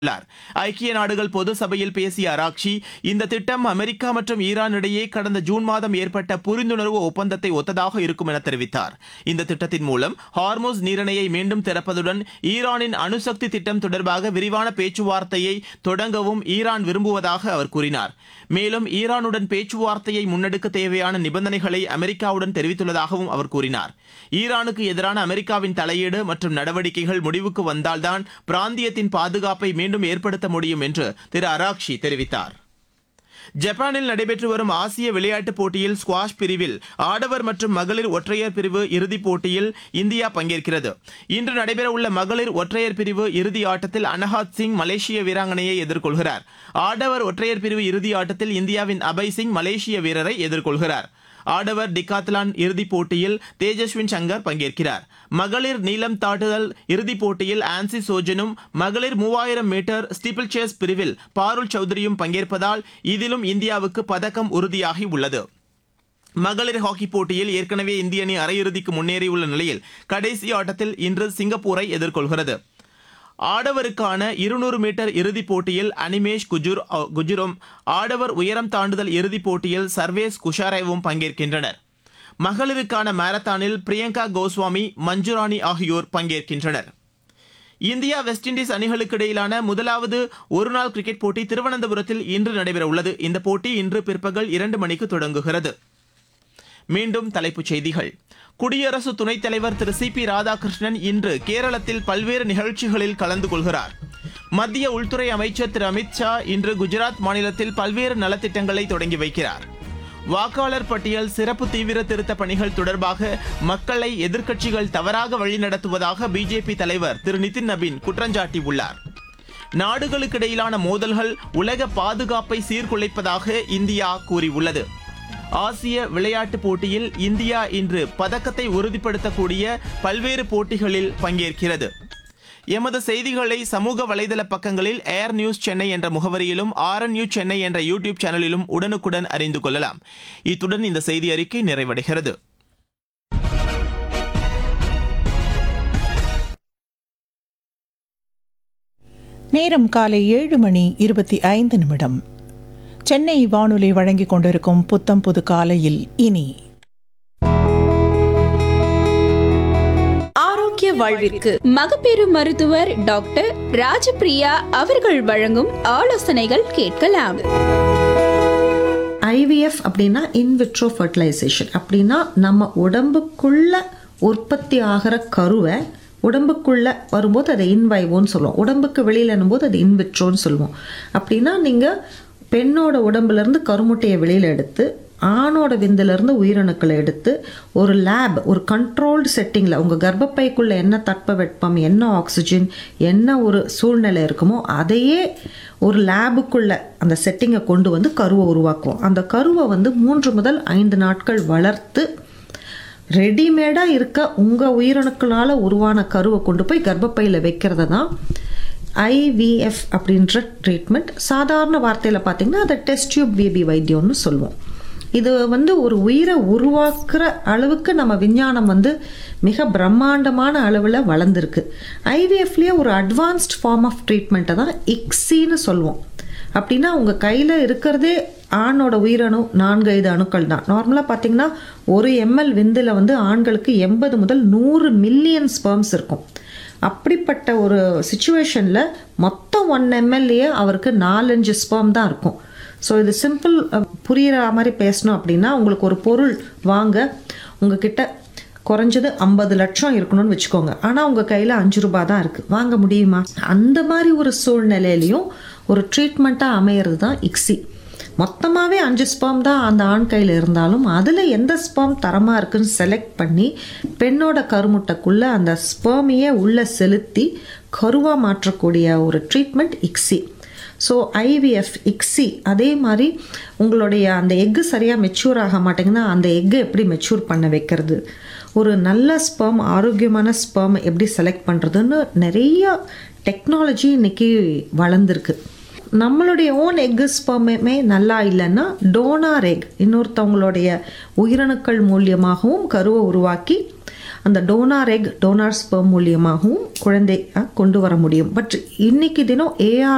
உள்ளார் ஐக்கிய நாடுகள் பொது சபையில் பேசிய அராக்ஷி இந்த திட்டம் அமெரிக்கா மற்றும் ஈரான் இடையே கடந்த ஜூன் மாதம் ஏற்பட்ட புரிந்துணர்வு ஒப்பந்தத்தை ஒத்ததாக இருக்கும் என தெரிவித்தார் இந்த திட்டத்தின் மூலம் ஹார்மோஸ் நீரிணையை மீண்டும் திறப்பதுடன் ஈரானின் அணுசக்தி திட்டம் தொடர்பாக விரிவான பேச்சுவார்த்தையை தொடங்கவும் ஈரான் விரும்புவதாக அவர் கூறினார் மேலும் ஈரானுடன் பேச்சுவார்த்தையை முன்னெடுக்க தேவையான நிபந்தனைகளை அமெரிக்காவுடன் தெரிவித்துள்ளதாகவும் அவர் கூறினார் ஈரானுக்கு எதிரான அமெரிக்காவின் தலையீடு மற்றும் நடவடிக்கைகள் முடிவுக்கு வந்தால்தான் பிராந்தியத்தின் பாதுகாப்பை மீண்டும் ஏற்படுத்த முடியும் என்று திரு அராக்ஷி தெரிவித்தார் ஜப்பானில் நடைபெற்று வரும் ஆசிய விளையாட்டுப் போட்டியில் ஸ்குவாஷ் பிரிவில் ஆடவர் மற்றும் மகளிர் ஒற்றையர் பிரிவு இறுதிப் போட்டியில் இந்தியா பங்கேற்கிறது இன்று நடைபெறவுள்ள மகளிர் ஒற்றையர் பிரிவு இறுதி ஆட்டத்தில் அனஹாத் சிங் மலேசிய வீராங்கனையை எதிர்கொள்கிறார் ஆடவர் ஒற்றையர் பிரிவு இறுதி ஆட்டத்தில் இந்தியாவின் அபய் சிங் மலேசிய வீரரை எதிர்கொள்கிறார் ஆடவர் டிகாத்லான் இறுதிப் போட்டியில் தேஜஸ்வின் சங்கர் பங்கேற்கிறார் மகளிர் நீளம் தாண்டுதல் இறுதிப் போட்டியில் ஆன்சி சோஜனும் மகளிர் மூவாயிரம் மீட்டர் ஸ்டீப்பிள் சேஸ் பிரிவில் பாருல் சௌத்ரியும் பங்கேற்பதால் இதிலும் இந்தியாவுக்கு பதக்கம் உறுதியாகி உள்ளது மகளிர் ஹாக்கி போட்டியில் ஏற்கனவே இந்திய அணி அரையிறுதிக்கு முன்னேறியுள்ள நிலையில் கடைசி ஆட்டத்தில் இன்று சிங்கப்பூரை எதிர்கொள்கிறது ஆடவருக்கான இருநூறு மீட்டர் இறுதிப் போட்டியில் அனிமேஷ் குஜுர் குஜுரும் ஆடவர் உயரம் தாண்டுதல் இறுதிப் போட்டியில் சர்வேஸ் குஷாரேவும் பங்கேற்கின்றனர் மகளிருக்கான மாரத்தானில் பிரியங்கா கோஸ்வாமி மஞ்சுராணி ஆகியோர் பங்கேற்கின்றனர் இந்தியா வெஸ்ட் இண்டீஸ் அணிகளுக்கு இடையிலான முதலாவது ஒருநாள் கிரிக்கெட் போட்டி திருவனந்தபுரத்தில் இன்று நடைபெறவுள்ளது இந்த போட்டி இன்று பிற்பகல் இரண்டு மணிக்கு தொடங்குகிறது மீண்டும் தலைப்புச் செய்திகள் குடியரசு துணைத் தலைவர் திரு சி பி ராதாகிருஷ்ணன் இன்று கேரளத்தில் பல்வேறு நிகழ்ச்சிகளில் கலந்து கொள்கிறார் மத்திய உள்துறை அமைச்சர் திரு அமித் ஷா இன்று குஜராத் மாநிலத்தில் பல்வேறு நலத்திட்டங்களை தொடங்கி வைக்கிறார் வாக்காளர் பட்டியல் சிறப்பு தீவிர திருத்த பணிகள் தொடர்பாக மக்களை எதிர்க்கட்சிகள் தவறாக வழிநடத்துவதாக பிஜேபி தலைவர் திரு நிதின் நபீன் குற்றஞ்சாட்டியுள்ளார் நாடுகளுக்கிடையிலான மோதல்கள் உலக பாதுகாப்பை சீர்குலைப்பதாக இந்தியா கூறியுள்ளது ஆசிய விளையாட்டுப் போட்டியில் இந்தியா இன்று பதக்கத்தை உறுதிப்படுத்தக்கூடிய பல்வேறு போட்டிகளில் பங்கேற்கிறது எமது செய்திகளை சமூக வலைதள பக்கங்களில் ஏர் நியூஸ் சென்னை என்ற முகவரியிலும் ஆர் நியூஸ் சென்னை என்ற யூடியூப் சேனலிலும் உடனுக்குடன் அறிந்து கொள்ளலாம் இத்துடன் இந்த செய்தி அறிக்கை நிறைவடைகிறது நேரம் காலை ஏழு மணி இருபத்தி ஐந்து நிமிடம் சென்னை வானொலி வழங்கிக் கொண்டிருக்கும் புத்தம் புது காலையில் இனி ஆரோக்கிய வாழ்விற்கு மகப்பேறு மருத்துவர் டாக்டர் ராஜபிரியா அவர்கள் வழங்கும் ஆலோசனைகள் கேட்கலாம் ஐவிஎஃப் அப்படின்னா இன்விட்ரோ ஃபர்டிலைசேஷன் அப்படின்னா நம்ம உடம்புக்குள்ள உற்பத்தி ஆகிற கருவை உடம்புக்குள்ள வரும்போது அதை இன்வைவோன்னு சொல்லுவோம் உடம்புக்கு வெளியில் போது அது இன்விட்ரோன்னு சொல்லுவோம் அப்படின்னா நீங்கள் பெண்ணோட உடம்புலேருந்து கருமுட்டையை வெளியில் எடுத்து ஆணோட விந்திலிருந்து உயிரணுக்களை எடுத்து ஒரு லேப் ஒரு கண்ட்ரோல்டு செட்டிங்கில் உங்கள் கர்ப்பப்பைக்குள்ளே என்ன தட்பவெட்பம் என்ன ஆக்சிஜன் என்ன ஒரு சூழ்நிலை இருக்குமோ அதையே ஒரு லேபுக்குள்ள அந்த செட்டிங்கை கொண்டு வந்து கருவை உருவாக்குவோம் அந்த கருவை வந்து மூன்று முதல் ஐந்து நாட்கள் வளர்த்து ரெடிமேடாக இருக்க உங்கள் உயிரணுக்களால் உருவான கருவை கொண்டு போய் கர்ப்பப்பையில் வைக்கிறது தான் ஐவிஎஃப் அப்படின்ற ட்ரீட்மெண்ட் சாதாரண வார்த்தையில் பார்த்தீங்கன்னா அதை டெஸ்ட் டியூப் பேபி வைத்தியம்னு சொல்லுவோம் இது வந்து ஒரு உயிரை உருவாக்குற அளவுக்கு நம்ம விஞ்ஞானம் வந்து மிக பிரம்மாண்டமான அளவில் வளர்ந்துருக்கு ஐவிஎஃப்லேயே ஒரு அட்வான்ஸ்ட் ஃபார்ம் ஆஃப் ட்ரீட்மெண்ட்டை தான் இக்ஸின்னு சொல்லுவோம் அப்படின்னா உங்கள் கையில் இருக்கிறதே ஆணோட உயிரணு நான்கு ஐந்து அணுக்கள் தான் நார்மலாக பார்த்தீங்கன்னா ஒரு எம்எல் விந்தில் வந்து ஆண்களுக்கு எண்பது முதல் நூறு மில்லியன் ஸ்பெர்ம்ஸ் இருக்கும் அப்படிப்பட்ட ஒரு சுச்சுவேஷனில் மொத்தம் ஒன் எம்எல்ஏ அவருக்கு நாலஞ்சு ஸ்பெர்ம் தான் இருக்கும் ஸோ இது சிம்பிள் புரிகிற மாதிரி பேசணும் அப்படின்னா உங்களுக்கு ஒரு பொருள் வாங்க உங்ககிட்ட குறைஞ்சது ஐம்பது லட்சம் இருக்கணும்னு வச்சுக்கோங்க ஆனால் உங்கள் கையில் அஞ்சு ரூபா தான் இருக்குது வாங்க முடியுமா அந்த மாதிரி ஒரு சூழ்நிலையிலையும் ஒரு ட்ரீட்மெண்ட்டாக அமையிறது தான் இக்ஸி மொத்தமாகவே அஞ்சு ஸ்பெர்ம் தான் அந்த ஆண் கையில் இருந்தாலும் அதில் எந்த ஸ்பெர்ம் தரமாக இருக்குன்னு செலக்ட் பண்ணி பெண்ணோட கருமுட்டைக்குள்ளே அந்த ஸ்பெர்மையே உள்ளே செலுத்தி கருவாக மாற்றக்கூடிய ஒரு treatment ICSI so IVF ICSI அதே மாதிரி உங்களுடைய அந்த எக்கு சரியாக மெச்சூர் ஆக மாட்டேங்குன்னா அந்த எக்கை எப்படி மெச்சூர் பண்ண வைக்கிறது ஒரு நல்ல ஸ்பெர்ம் ஆரோக்கியமான ஸ்பெர்ம் எப்படி செலக்ட் பண்ணுறதுன்னு நிறைய டெக்னாலஜி இன்னைக்கு வளர்ந்துருக்கு நம்மளுடைய ஓன் எக்கு ஸ்பெர்மே நல்லா இல்லைன்னா டோனார் எக் இன்னொருத்தவங்களுடைய உயிரணுக்கள் மூலியமாகவும் கருவை உருவாக்கி அந்த டோனார் எக் டோனார் ஸ்பெர்ம் மூலியமாகவும் குழந்தை கொண்டு வர முடியும் பட் இன்னைக்கு தினம் ஏஆர்